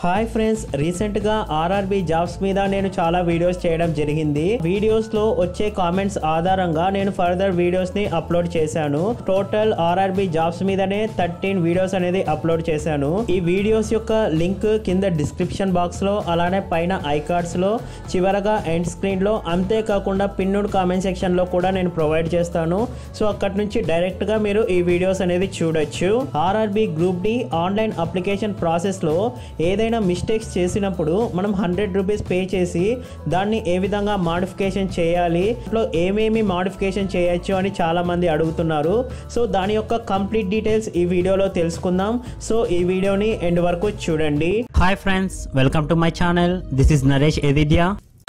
hi friends recent గా RRB jobs మీద నేను చాలా వీడియోస్ చేయడం జరిగింది వీడియోస్ లో వచ్చే కామెంట్స్ ఆధారంగా నేను ఫర్దర్ వీడియోస్ ని అప్లోడ్ చేశాను టోటల్ ఆర్ఆర్బి జాబ్స్ మీదనే థర్టీన్ వీడియోస్ అనేది అప్లోడ్ చేశాను ఈ వీడియోస్ యొక్క లింక్ కింద డిస్క్రిప్షన్ బాక్స్ లో అలానే పైన ఐకార్డ్స్ లో చివరగా ఎండ్ స్క్రీన్ లో అంతేకాకుండా పిన్నుడ్ కామెంట్ సెక్షన్ లో కూడా నేను ప్రొవైడ్ చేస్తాను సో అక్కడి నుంచి డైరెక్ట్ గా మీరు ఈ వీడియోస్ అనేది చూడొచ్చు RRB group D online application process లో ఏదైనా మిస్టేక్స్ చేసినప్పుడు మనం హండ్రెడ్ రూపీస్ పే చేసి దాన్ని ఏ విధంగా మాడిఫికేషన్ చేయాలి లో ఏమేమి మాడిఫికేషన్ చేయొచ్చు అని చాలా మంది అడుగుతున్నారు సో దాని యొక్క కంప్లీట్ డీటెయిల్స్ ఈ వీడియోలో తెలుసుకుందాం సో ఈ వీడియోని ఎండ్ వరకు చూడండి hi friends welcome to my channel this is Naresh ఎదిద్యా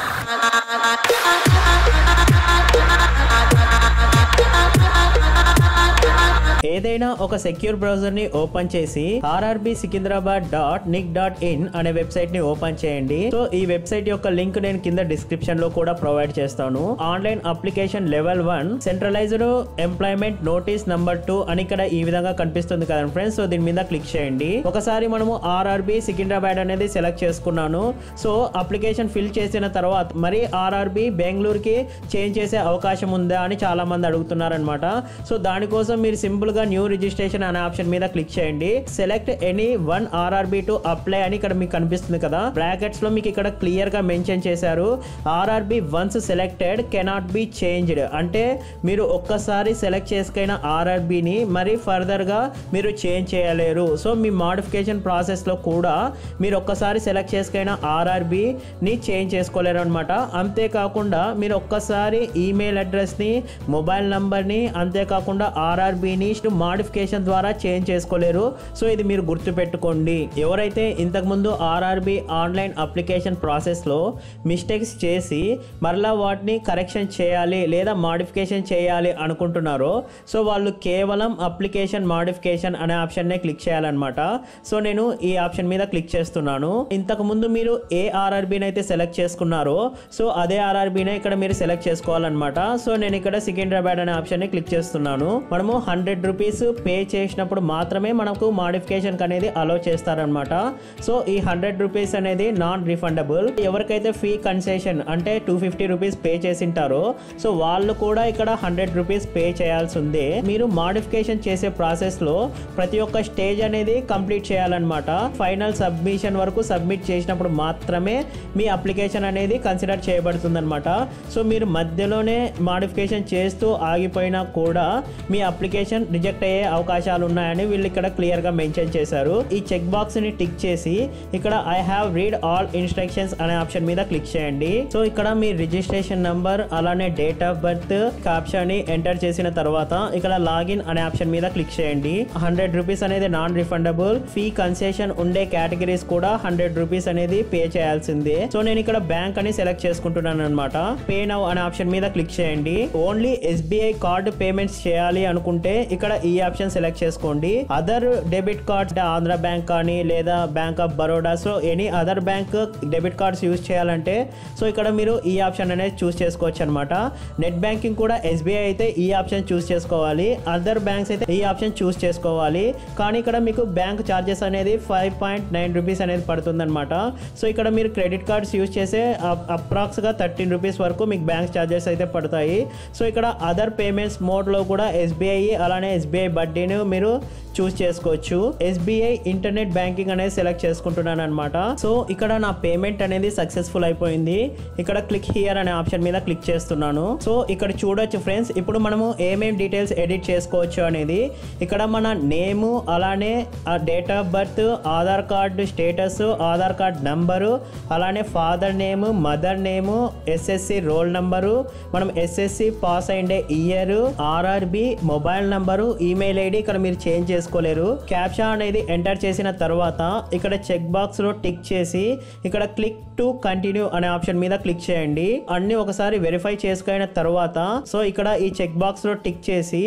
ఏదైనా ఒక సెక్యూర్ బ్రౌజర్ ని ఓపెన్ చేసి RRB Secunderabad dot nic dot in అనే వెబ్సైట్ ని ఓపెన్ చేయండి సో ఈ వెబ్సైట్ యొక్క లింక్ నేను కింద డిస్క్రిప్షన్ లో కూడా ప్రొవైడ్ చేస్తాను online application level one centralised employment notice number two అని ఇక్కడ ఈ విధంగా కనిపిస్తుంది కదా ఫ్రెండ్స్ సో దీని మీద క్లిక్ చేయండి ఒకసారి మనము ఆర్ఆర్బి సికింద్రాబాద్ అనేది సెలెక్ట్ చేసుకున్నాను సో అప్లికేషన్ ఫిల్ చేసిన తర్వాత మరి ఆర్ఆర్బి బెంగళూరుకి చేంజ్ చేసే అవకాశం ఉందా అని చాలా మంది అడుగుతున్నారు అనమాట సో దానికోసం మీరు సింపుల్ గా న్యూ రిజిస్ట్రేషన్ అనే ఆప్షన్ మీద క్లిక్ చేయండి select any one RRB to apply అని ఇక్కడ మీకు కనిపిస్తుంది కదా బ్రాకెట్స్ లో మీకు ఇక్కడ క్లియర్ గా మెన్షన్ చేశారు RRB once selected cannot be changed అంటే మీరు ఒక్కసారి సెలెక్ట్ చేసుకైన ఆర్ఆర్బిని మరి ఫర్దర్ గా మీరు చేంజ్ చేయలేరు సో మీ మాడిఫికేషన్ ప్రాసెస్ లో కూడా మీరు ఒక్కసారి సెలెక్ట్ చేసుకైన ఆర్ఆర్బి ని చేంజ్ చేసుకోలేరు అనమాట అంతేకాకుండా మీరు ఒక్కసారి ఈమెయిల్ అడ్రస్ ని మొబైల్ నంబర్ ని అంతేకాకుండా ఆర్ఆర్బిని మాడిఫికేషన్ ద్వారా చేంజ్ చేసుకోలేరు సో ఇది మీరు గుర్తుపెట్టుకోండి ఎవరైతే ఇంతకుముందు ఆర్ఆర్బి ఆన్లైన్ అప్లికేషన్ ప్రాసెస్లో మిస్టేక్స్ చేసి మరలా వాటిని కరెక్షన్ చేయాలి లేదా మాడిఫికేషన్ చేయాలి అనుకుంటున్నారో సో వాళ్ళు కేవలం అప్లికేషన్ మాడిఫికేషన్ అనే ఆప్షన్నే క్లిక్ చేయాలన్నమాట సో నేను ఈ ఆప్షన్ మీద క్లిక్ చేస్తున్నాను ఇంతకుముందు మీరు ఏ ఆర్ఆర్బీని అయితే సెలెక్ట్ చేసుకున్నారో సో అదే ఆర్ఆర్బీనే ఇక్కడ మీరు సెలెక్ట్ చేసుకోవాలన్నమాట సో నేను ఇక్కడ సికింద్రాబాద్ అనే ఆప్షన్ని క్లిక్ చేస్తున్నాను మనము హండ్రెడ్ రూపీస్ పే చేసినప్పుడు మాత్రమే మనకు మాడిఫికేషన్ అనేది అలో చేస్తారనమాట సో ఈ హండ్రెడ్ రూపీస్ అనేది నాన్ రిఫండబుల్ ఎవరికైతే ఫీ కన్సెషన్ అంటే టూ ఫిఫ్టీ రూపీస్ పే చేసింటారో సో వాళ్ళు కూడా ఇక్కడ హండ్రెడ్ రూపీస్ పే చేయాల్సి ఉంది మీరు మాడిఫికేషన్ చేసే ప్రాసెస్ లో ప్రతి ఒక్క స్టేజ్ అనేది కంప్లీట్ చేయాలన్నమాట ఫైనల్ సబ్మిషన్ వరకు సబ్మిట్ చేసినప్పుడు మాత్రమే మీ అప్లికేషన్ అనేది కన్సిడర్ చేయబడుతుంది అనమాట సో మీరు మధ్యలోనే మాడిఫికేషన్ చేస్తూ ఆగిపోయినా కూడా మీ అప్లికేషన్ రిజెక్ట్ అయ్యే అవకాశాలు ఉన్నాయని వీళ్ళు ఇక్కడ క్లియర్ గా మెన్షన్ చేశారు ఈ చెక్ బాక్స్ ని టిక్ చేసి ఇక్కడ I have read all instructions అనే ఆప్షన్ మీద క్లిక్ చేయండి సో ఇక్కడ మీ రిజిస్ట్రేషన్ నంబర్ అలానే డేట్ ఆఫ్ బర్త్ క్యాప్షన్ ని ఎంటర్ చేసిన తర్వాత ఇక్కడ లాగిన్ అనే ఆప్షన్ మీద క్లిక్ చేయండి హండ్రెడ్ రూపీస్ అనేది నాన్ రిఫండబుల్ ఫీ కన్సెషన్ ఉండే కేటగిరీస్ కూడా హండ్రెడ్ రూపీస్ అనేది పే చేయాల్సిందే సో నేను ఇక్కడ బ్యాంక్ అని సెలెక్ట్ చేసుకుంటున్నాను అనమాట పే నౌ అనే ఆప్షన్ మీద క్లిక్ చేయండి ఓన్లీ ఎస్బీఐ కార్డు పేమెంట్స్ చేయాలి అనుకుంటే ఇక్కడ ఈ ఆప్షన్ సెలెక్ట్ చేసుకోండి other debit card Andhra bank కానీ లేదా bank of Baroda so any other bank debit cards use చేయాలంటే సో ఇక్కడ మీరు ఈ ఆప్షన్ అనేది చూస్ చేసుకోవచ్చు అనమాట నెట్ బ్యాంకింగ్ కూడా ఎస్బీఐ అయితే ఈ ఆప్షన్ చూస్ చేసుకోవాలి అదర్ బ్యాంక్స్ అయితే ఈ ఆప్షన్ చూస్ చేసుకోవాలి కానీ ఇక్కడ మీకు బ్యాంక్ ఛార్జెస్ అనేది ఫైవ్ పాయింట్ నైన్ రూపీస్ అనేది పడుతుంది అనమాట సో ఇక్కడ మీరు క్రెడిట్ కార్డ్స్ యూజ్ చేసే అప్రాక్స్గా థర్టీన్ రూపీస్ వరకు మీకు బ్యాంక్ ఛార్జెస్ అయితే పడతాయి సో ఇక్కడ అదర్ పేమెంట్స్ మోడ్లో కూడా ఎస్బీఐ అలానే ఎస్బీఐ బడ్డీని మీరు చూస్ చేసుకోవచ్చు ఎస్బీఐ ఇంటర్నెట్ బ్యాంకింగ్ అనేది సెలెక్ట్ చేసుకుంటున్నాను అనమాట సో ఇక్కడ నా పేమెంట్ అనేది సక్సెస్ఫుల్ అయిపోయింది ఇక్కడ క్లిక్ హియర్ అనే ఆప్షన్ మీద క్లిక్ చేస్తున్నాను సో ఇక్కడ చూడొచ్చు ఫ్రెండ్స్ ఇప్పుడు మనము ఏమేం డీటెయిల్స్ ఎడిట్ చేసుకోవచ్చు అనేది ఇక్కడ మన నేము అలానే date of birth Aadhaar card status Aadhaar card number అలానే father name mother name SSC roll number మనం ఎస్ఎస్సి పాస్ అయిండే year RRB mobile number email ID ఇక్కడ మీరు చేంజ్ చేసుకోలేరు క్యాప్షా అనేది ఎంటర్ చేసిన తర్వాత ఇక్కడ చెక్ బాక్స్ లో టిక్ చేసి ఇక్కడ క్లిక్ టు కంటిన్యూ అనే ఆప్షన్ మీద క్లిక్ చేయండి అన్ని ఒకసారి వెరిఫై చేసుకున్న తర్వాత సో ఇక్కడ ఈ చెక్ బాక్స్ లో టిక్ చేసి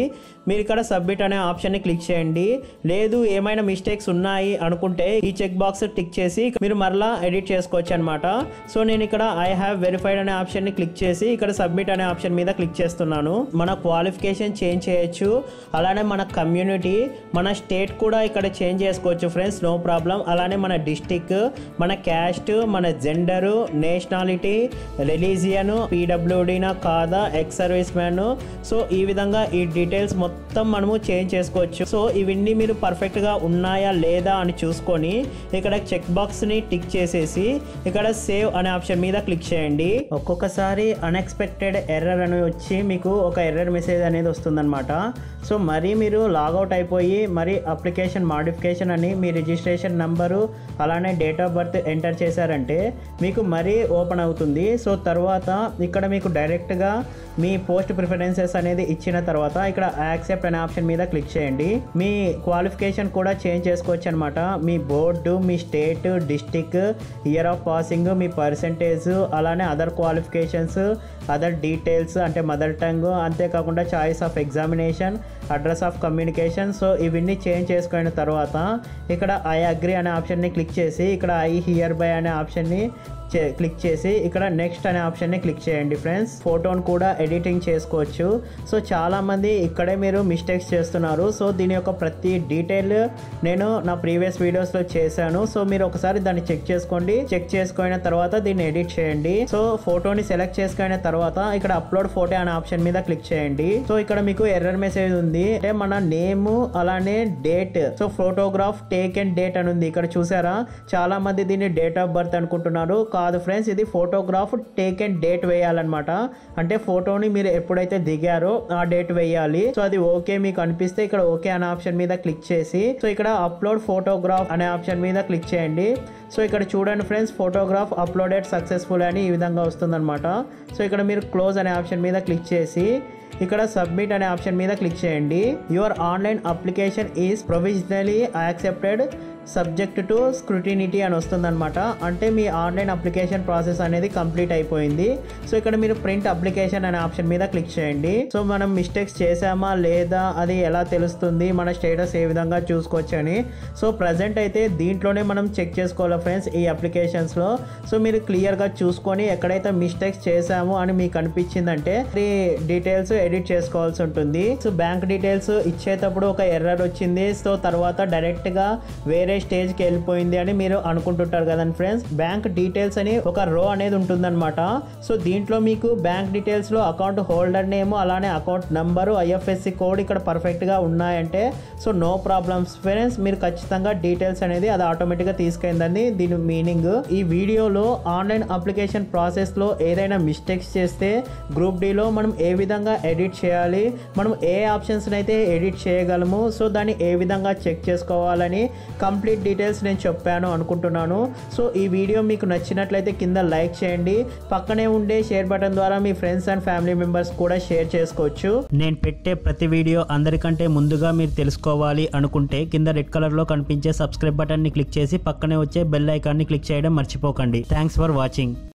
మీరు ఇక్కడ సబ్మిట్ అనే ఆప్షన్ ని క్లిక్ చేయండి లేదు ఏమైనా మిస్టేక్స్ ఉన్నాయి అనుకుంటే ఈ చెక్ బాక్స్ టిక్ చేసి మీరు మరలా ఎడిట్ చేసుకోవచ్చు అనమాట సో నేను ఇక్కడ ఐ హ్యావ్ వెరిఫైడ్ అనే ఆప్షన్ ని క్లిక్ చేసి ఇక్కడ సబ్మిట్ అనే ఆప్షన్ మీద క్లిక్ చేస్తున్నాను మన క్వాలిఫికేషన్ చేంజ్ చేయొచ్చు అలానే మన కమ్యూనిటీ మన స్టేట్ కూడా ఇక్కడ చేంజ్ చేసుకోవచ్చు ఫ్రెండ్స్ నో ప్రాబ్లం అలానే మన డిస్టిక్ మన క్యాస్ట్ మన జెండరు నేషనాలిటీ రిలీజియన్ పీడబ్ల్యూడీనా కాదా ఎక్స్ సర్వీస్ మ్యాన్ సో ఈ విధంగా ఈ డీటెయిల్స్ మొత్తం మనము చేంజ్ చేసుకోవచ్చు సో ఇవన్నీ మీరు పర్ఫెక్ట్గా ఉన్నాయా లేదా అని చూసుకొని ఇక్కడ చెక్ బాక్స్ని టిక్ చేసేసి ఇక్కడ సేవ్ అనే ఆప్షన్ మీద క్లిక్ చేయండి ఒక్కొక్కసారి అన్ఎక్స్పెక్టెడ్ ఎర్రర్ అని వచ్చి మీకు ఒక ఎర్రర్ మెసేజ్ అనేది వస్తుందన్నమాట సో మరీ మీరు లాగౌట్ అయిపోయి మరి అప్లికేషన్ మాడిఫికేషన్ అని మీ రిజిస్ట్రేషన్ నంబరు అలానే డేట్ ఆఫ్ బర్త్ ఎంటర్ చేశారంటే మీకు మరీ ఓపెన్ అవుతుంది సో తర్వాత ఇక్కడ మీకు డైరెక్ట్గా మీ పోస్ట్ ప్రిఫరెన్సెస్ అనేది ఇచ్చిన తర్వాత ఇక్కడ యాక్సెప్ట్ అనే ఆప్షన్ మీద క్లిక్ చేయండి మీ క్వాలిఫికేషన్ కూడా చేంజ్ చేసుకోవచ్చు అనమాట మీ బోర్డు మీ state district year of passing మీ పర్సంటేజ్ అలానే అదర్ క్వాలిఫికేషన్స్ అదర్ డీటెయిల్స్ అంటే మదర్ టంగ్ అంతేకాకుండా choice of examination address of communication so ఇవన్నీ చేంజ్ చేసుకున్న తర్వాత ఇక్కడ ఐ అగ్రి అనే ఆప్షన్ని క్లిక్ చేసి ఇక్కడ ఐ హియర్ బై అనే ఆప్షన్ని చే- క్లిక్ చేసి ఇక్కడ నెక్స్ట్ అనే ఆప్షన్ని క్లిక్ చేయండి ఫ్రెండ్స్ ఫోటోని కూడా ఎడిటింగ్ చేసుకోవచ్చు సో చాలామంది ఇక్కడే మీరు మిస్టేక్స్ చేస్తున్నారు సో దీని యొక్క ప్రతి డీటెయిల్ నేను నా ప్రీవియస్ వీడియోస్లో చేశాను సో మీరు ఒకసారి దాన్ని చెక్ చేసుకోండి చెక్ చేసుకున్న తర్వాత దీన్ని ఎడిట్ చేయండి సో ఫోటోని సెలెక్ట్ చేసుకున్న తర్వాత ఇక్కడ అప్లోడ్ ఫోటో అనే ఆప్షన్ మీద క్లిక్ చేయండి సో ఇక్కడ మీకు ఎర్రర్ మెసేజ్ ఉంది అంటే మన నేమ్ అలానే date so photograph take and date అని ఉంది ఇక్కడ చూసారా చాలా మంది దీన్ని డేట్ ఆఫ్ బర్త్ అనుకుంటున్నారు కాదు ఫ్రెండ్స్ ఇది ఫోటోగ్రాఫ్ టేక్ అండ్ డేట్ వేయాలన్నమాట అంటే ఫోటోని మీరు ఎప్పుడైతే దిగారో ఆ డేట్ వేయాలి సో అది ఓకే మీకు అనిపిస్తే ఇక్కడ ఓకే అనే ఆప్షన్ మీద క్లిక్ చేసి సో ఇక్కడ అప్లోడ్ ఫోటోగ్రాఫ్ అనే ఆప్షన్ మీద క్లిక్ చేయండి సో ఇక్కడ చూడండి ఫ్రెండ్స్ ఫోటోగ్రాఫ్ అప్లోడెడ్ సక్సెస్ఫుల్ అని ఈ విధంగా వస్తుందన్నమాట సో ఇక్కడ మీరు క్లోజ్ అనే ఆప్షన్ మీద క్లిక్ చేసి ఇక్కడ సబ్మిట్ అనే ఆప్షన్ మీద క్లిక్ చేయండి your online application is provisionally accepted subject to scrutiny అని వస్తుందన్నమాట అంటే మీ ఆన్లైన్ అప్లికేషన్ ప్రాసెస్ అనేది కంప్లీట్ అయిపోయింది సో ఇక్కడ మీరు ప్రింట్ అప్లికేషన్ అనే ఆప్షన్ మీద క్లిక్ చేయండి సో మనం మిస్టేక్స్ చేసామా లేదా అది ఎలా తెలుస్తుంది మన స్టేటస్ ఏ విధంగా చూసుకోవచ్చు అని సో ప్రజెంట్ అయితే దీంట్లోనే మనం చెక్ చేసుకోవాలి ఫ్రెండ్స్ ఈ అప్లికేషన్స్లో సో మీరు క్లియర్గా చూసుకొని ఎక్కడైతే మిస్టేక్స్ చేసాము అని మీకు అనిపించిందంటే ఈ డీటెయిల్స్ ఎడిట్ చేసుకోవాల్సి ఉంటుంది సో బ్యాంక్ డీటెయిల్స్ ఇచ్చేటప్పుడు ఒక ఎర్రర్ వచ్చింది సో తర్వాత డైరెక్ట్గా వేరే స్టేజ్కి వెళ్ళిపోయింది అని మీరు అనుకుంటుంటారు కదండి ఫ్రెండ్స్ బ్యాంక్ డీటెయిల్స్ అని ఒక రో అనేది ఉంటుందన్నమాట సో దీంట్లో మీకు బ్యాంక్ డీటెయిల్స్లో అకౌంట్ హోల్డర్ నేమ్ అలానే అకౌంట్ నంబరు ఐఎఫ్ఎస్సి కోడ్ ఇక్కడ పర్ఫెక్ట్గా ఉన్నాయంటే సో నో ప్రాబ్లమ్స్ ఫ్రెండ్స్ మీరు ఖచ్చితంగా డీటెయిల్స్ అనేది అది ఆటోమేటిక్గా తీసుకెళ్ళిందని దీని మీనింగ్ ఈ వీడియోలో ఆన్లైన్ అప్లికేషన్ ప్రాసెస్లో ఏదైనా మిస్టేక్స్ చేస్తే గ్రూప్ డీలో మనం ఏ విధంగా ఎడిట్ చేయాలి మనం ఏ ఆప్షన్స్ అయితే ఎడిట్ చేయగలము సో దాన్ని ఏ విధంగా చెక్ చేసుకోవాలని కంప్లీట్ డీటెయిల్స్ నేను చెప్పాను అనుకుంటున్నాను సో ఈ వీడియో మీకు నచ్చినట్లయితే కింద లైక్ చేయండి పక్కనే ఉండే షేర్ బటన్ ద్వారా మీ ఫ్రెండ్స్ అండ్ ఫ్యామిలీ మెంబర్స్ కూడా షేర్ చేసుకోవచ్చు నేను పెట్టే ప్రతి వీడియో అందరికంటే ముందుగా మీరు తెలుసుకోవాలి అనుకుంటే కింద రెడ్ కలర్ లో కనిపించే సబ్స్క్రైబ్ బటన్ ని క్లిక్ చేసి పక్కనే వచ్చే బెల్ ఐకాన్ ని క్లిక్ చేయడం మర్చిపోకండి థ్యాంక్స్ ఫర్ వాచింగ్